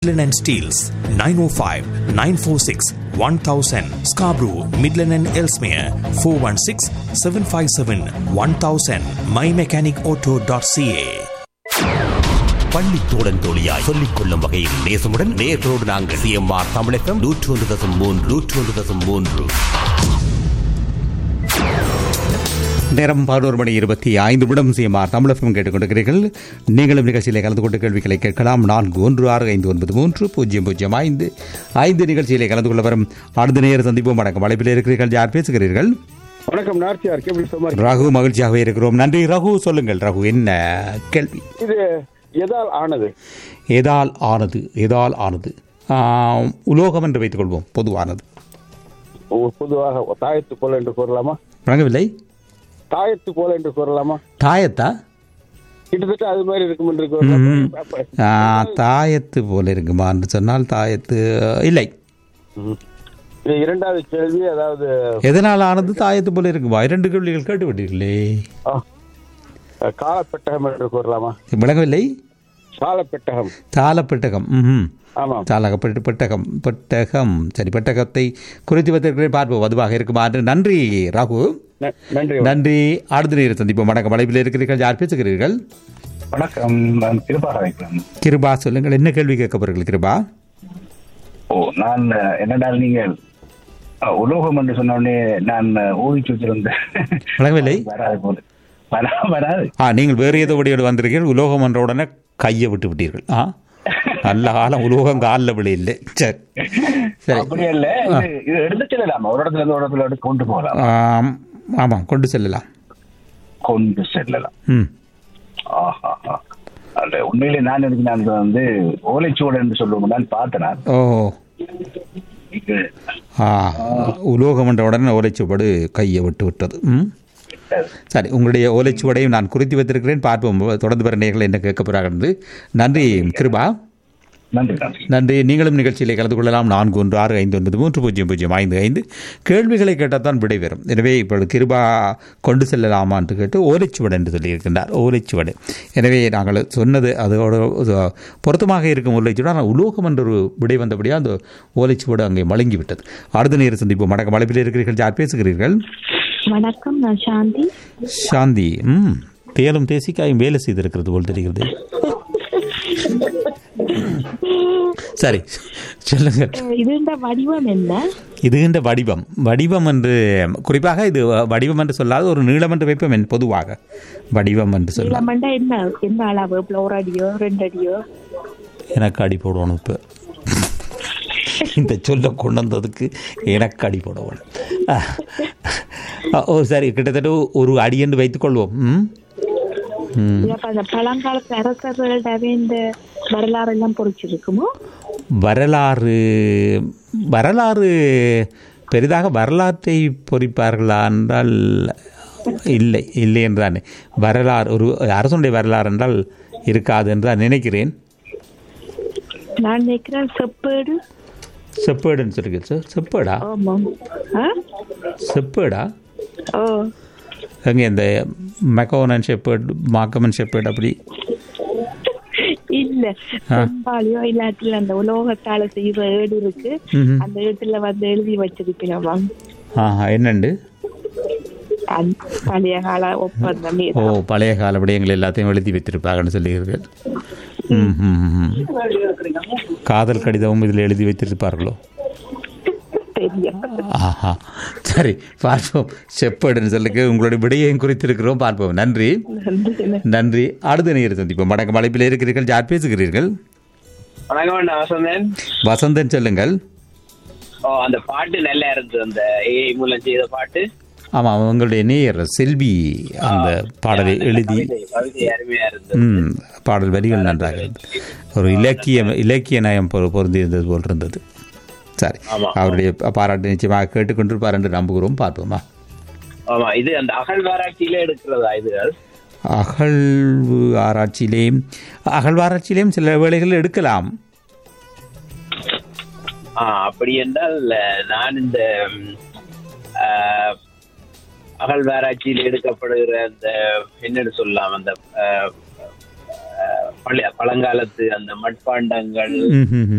Midland and Steels 905 946 1000 Scarborough Midland and Elsmere 416 757 1000 mymechanicauto.ca பள்ளி தோழன் தோழியாய் சொல்லிக் கொள்ளும் வகையில் நேசமுடன் நேர்களோடு நாங்கள் சிஎம்ஆர் தமிழகம் நூற்றி ஒன்று தசம் மூன்று நூற்றி ஒன்று தசம் மூன்று நேரம் பதினோரு மணி இருபத்தி ஐந்து நிமிடம் சிஎம்ஆர் தமிழகம் கேட்டுக்கொண்டிருக்கிறீர்கள் நீங்களும் நிகழ்ச்சியிலே கலந்து கொண்டு கேள்விகளை கேட்கலாம் நான்கு ஒன்று ஆறு ஐந்து ஒன்பது மூன்று பூஜ்ஜியம் பூஜ்ஜியம் ஐந்து ஐந்து நிகழ்ச்சியிலே கலந்து கொள்ள வரும் அடுத்த நேர சந்திப்போம் வணக்கம் அழைப்பில் இருக்கிறீர்கள் யார் பேசுகிறீர்கள் வணக்கம் நார்த்தியார் எப்படி சும்மா இருக்கீங்க? ரகு மகிழ்ச்சியாகவே இருக்கிறோம் நன்றி ரகு சொல்லுங்கள் ரகு என்ன கேள்வி இது எதால் ஆனது எதால் ஆனது எதால் ஆனது ஆம், உலோகம் என்று வைத்துக் கொள்வோம் பொதுவானது ஒ- பொதுவாக தாயத்து போல என்று கூறலாமா வழங்கவில்லை தாயத்து போல என்று கூறலாமா தாயத்தா கிட்டத்தட்ட அது மாதிரி இருக்கும் என்று கூறலாமா? அப்ப- ஆ, தாயத்து போல இருக்குமா என்று சொன்னால் தாயத்து இல்லை ம். இது இரண்டாவது கேள்வி அதாவது எதனால் ஆனது தாயத்து போல இருக்குமா இரண்டு கேள்விகள் கேட்டுவிட்டீர்களே ஆ, காலப்பெட்டகம் என்று கூறலாமா விளங்கவில்லை காலப்பெட்டகம் தாளப்பெட்டகம் ம் ஆமாம் தாளகப்பட்டு பெட்டகம் பெட்டகம் சரி பெட்டகத்தை குறித்து வைத்திருக்கிறேன் பார்ப்போம் அதுவாக இருக்குமா என்று நன்றி ராகு ந- நன்றி நன்றி அடுத்த நேரம் சந்திப்போம் வணக்கம் அழைப்பில் இருக்கிறீர்கள் யார் பேசுகிறீர்கள் வணக்கம் நான் திருப்பாக வைக்கிறேன் கிருபா சொல்லுங்கள் என்ன கேள்வி கேட்க போறீர்கள் கிருபா ஓ நான் அஹ், என்னடால் நீங்கள் அஹ், உலோகம் என்று சொன்ன உடனே நான் அஹ், ஊகிச்சு வச்சிருந்தேன் விளங்கவில்லை வராது போல வரா வராது ஆ நீங்கள் வேறு ஏதோ வடியோடு வந்திருக்கீர்கள் உலோகம் என்ற உடனே கையை விட்டு விட்டீர்கள் ஆ நல்ல காலம் உலோகம் காலில் விழ இல்லை சரி சரி அப்படி இல்ல இது இது எடுத்து செல்லலாம் ஒரு இடத்துல இருந்து ஒரு இடத்துல எடுத்து கொண்டு போகலாம் ஆம், ஆமாம் கொண்டு செல்லலாம் கொண்டு செல்லலாம் ம் ஆஹா ஆஹா. அது உண்மையிலே நான் எனக்கு நான் இதை வந்து ஓலைச்சுவடு என்று சொல்லுவோம் நான் பார்த்தேன் நான். ஓ இது ஆ உலோகம் என்ற உடனே ஓலைச்சுவடு கையை விட்டு விட்டது ம் சரி உங்களுடைய ஓலைச்சுவடையும் நான் குறித்து வைத்திருக்கிறேன் பார்ப்போம் தொடர்ந்து வர நேர்களை என்ன கேட்க போகிறார்கள் என்று நன்றி கிருபா நன்றி நன்றி நன்றி நீங்களும் நிகழ்ச்சியிலே கலந்து கொள்ளலாம் நான்கு ஒன்று ஆறு ஐந்து ஒன்பது மூன்று பூஜ்ஜியம் பூஜ்ஜியம் ஐந்து ஐந்து கேள்விகளை கேட்டால் தான் விடை பெறும் எனவே இப்பொழுது கிருபா கொண்டு செல்லலாமா என்று கேட்டு ஓலைச்சுவடு என்று சொல்லியிருக்கின்றார் ஓலைச்சுவடு எனவே நாங்கள் சொன்னது அதோட அது பொருத்தமாக இருக்கும் ஓலைச்சுவடு ஆனால் உலோகம் என்ற ஒரு விடை வந்தபடியாக அந்த ஓலைச்சுவடு அங்கே மழுங்கி விட்டது அடுத்த நேரம் சந்திப்போம் வணக்கம் அழைப்பில் இருக்கிறீர்கள் யார் பேசுகிறீர்கள் வணக்கம் நான் சாந்தி சாந்தி ம் தேலும் தேசிக்காயும் வேலை செய்திருக்கிறது போல் தெரிகிறது சரி சொல்லுங்கள் அஹ் இது இந்த வடிவம் என்ன இது இந்த வடிவம் வடிவம் என்று குறிப்பாக இது வடிவம் என்று சொல்லாத ஒரு நீளம் என்று வைப்போம் என் பொதுவாக வடிவம் என்று சொல்ல இளமண்டா என்ன என்ன அளவு இப்போ ஒரு அடியோ ரெண்டு அடியோ எனக்கு அடி போடணும் இப்போ இந்த சொல்ல கொண்டு வந்ததுக்கு எனக்கு அடி போடணும் ஓ சரி கிட்டத்தட்ட ஒரு அடி என்று வைத்துக்கொள்வோம் ம் ம் இது அப்ப அந்த பழங்காலத்து அரசர்கள்டவே இந்த வரலாறு எல்லாம் பொறிச்சிருக்குமோ வரலாறு வரலாறு பெரிதாக வரலாற்றை பொறிப்பார்களா என்றால் இல்லை இல்லை என்றான் வரலாறு ஒரு அரசனுடைய வரலாறு என்றால் இருக்காது என்று நான் நினைக்கிறேன் நான் நினைக்கிறேன் செப்பேடு செப்பேடுன்னு சொல்லுங்க சார் செப்பேடா ஆமாம் ஆ? செப்பேடா ஓ அங்கே இந்த மெக்கோனன் ஷெப்பேர்ட் மாக்கமன் ஷெப்பேர்ட் அப்படி இல்ல செம்பாலியோ இல்லாட்டில் அந்த உலோகத்தால செய்யற ஏடு இருக்கு ம்ஹும். அந்த இடத்துல வந்து எழுதி வச்சிருப்பினவா ஆஹா என்னண்டு பழைய கால ஒப்பந்தம் ஓ பழைய கால விடயங்கள் எல்லாத்தையும் எழுதி வைத்திருப்பாங்கன்னு சொல்லுகிறீர்கள் ம், ம், ம். காதல் கடிதமும் இதில் எழுதி வைத்திருப்பார்களோ தெரியும் ஆஹா சரி பார்ப்போம் செப்பேடுன்னு சொல்லுங்க உங்களுடைய விடையையும் குறித்திருக்கிறோம் பார்ப்போம் நன்றி நன்றி அடுத்த நேரம் சந்திப்போம் வணக்கம் அழைப்பில் இருக்கிறீர்கள் யார் பேசுகிறீர்கள் வணக்கம் நான் வசந்தன் வசந்தன் சொல்லுங்கள் ஓ அந்த பாட்டு நல்லா இருந்தது அந்த ஏஐ மூலம் செய்த பாட்டு ஆமாம் உங்களுடைய நேயர் செல்வி அந்த பாடலை எழுதி கவிதை கவிதை அருமையா இருந்தது ம் பாடல் வரிகள் நன்றாக இருந்தது. ஒரு இலக்கிய இலக்கிய நயம் பொ- பொருந்தியிருந்தது போல் இருந்தது சரி ஆமா. அவருடைய பாராட்டு நிச்சயமாக கேட்டுக்கொண்டிருப்பார் என்று நம்புகிறோம் பார்ப்போமா ஆமா இது அந்த அகழ்வாராய்ச்சியில எடுக்கிறதா இது அகழ்வு ஆராய்ச்சியிலேயும் அகழ்வாராய்ச்சியிலேயும் சில வேளைகள் எடுக்கலாம் ஆ அப்படி என்றால் நான் இந்த ம், ஆ, அகழ்வாராய்ச்சியில் எடுக்கப்படுகிற அந்த என்னன்னு சொல்லலாம் அந்த ஆ, ஆ, பழைய பழங்காலத்து அந்த மட்பாண்டங்கள் ம் ம், ம்